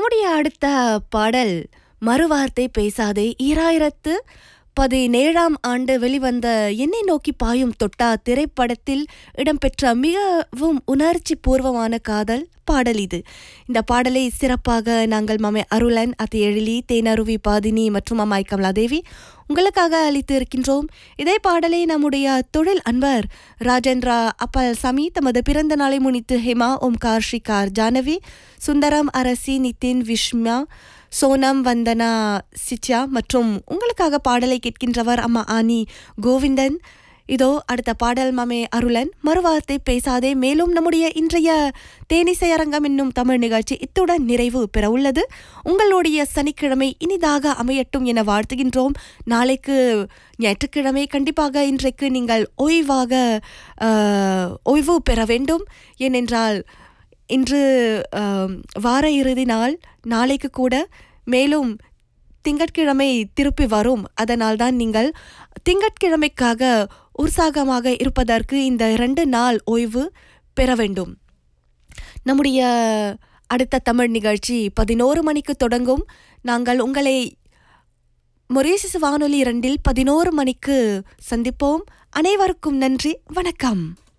நம்முடைய அடுத்த பாடல் மறுவார்த்தை பேசாதே ஈராயிரத்து பதினேழாம் ஆண்டு வெளிவந்த என்னை நோக்கி பாயும் தொட்டா திரைப்படத்தில் இடம்பெற்ற மிகவும் உணர்ச்சி பூர்வமான காதல் பாடல் இது இந்த பாடலை சிறப்பாக நாங்கள் மாமை அருளன் அத்தி எழிலி தேனருவி பாதினி மற்றும் அம்மாய் கமலாதேவி உங்களுக்காக அளித்து இருக்கின்றோம் இதே பாடலை நம்முடைய தொழில் அன்பர் ராஜேந்திரா அப்பல் சாமி தமது பிறந்த நாளை முன்னிட்டு ஹேமா ஓம்கார் ஸ்ரீகார் ஜானவி சுந்தரம் அரசி நிதின் விஷ்மா சோனம் வந்தனா சிச்சா மற்றும் உங்களுக்காக பாடலை கேட்கின்றவர் அம்மா ஆனி கோவிந்தன் இதோ அடுத்த பாடல் மாமே அருளன் மறுவார்த்தை பேசாதே மேலும் நம்முடைய இன்றைய தேனிசை அரங்கம் என்னும் தமிழ் நிகழ்ச்சி இத்துடன் நிறைவு பெற உள்ளது உங்களுடைய சனிக்கிழமை இனிதாக அமையட்டும் என வாழ்த்துகின்றோம் நாளைக்கு ஞாயிற்றுக்கிழமை கண்டிப்பாக இன்றைக்கு நீங்கள் ஓய்வாக ஆஹ், ஓய்வு பெற வேண்டும் ஏனென்றால் இன்று ஆம், வார இறுதி நாள் நாளைக்கு கூட மேலும் திங்கட்கிழமை திருப்பி வரும் அதனால்தான் நீங்கள் திங்கட்கிழமைக்காக உற்சாகமாக இருப்பதற்கு இந்த இரண்டு நாள் ஓய்வு பெற வேண்டும் நம்முடைய அடுத்த தமிழ் நிகழ்ச்சி பதினோரு மணிக்கு தொடங்கும் நாங்கள் உங்களை மொரீசிஸ் வானொலி இரண்டில் பதினோரு மணிக்கு சந்திப்போம் அனைவருக்கும் நன்றி வணக்கம்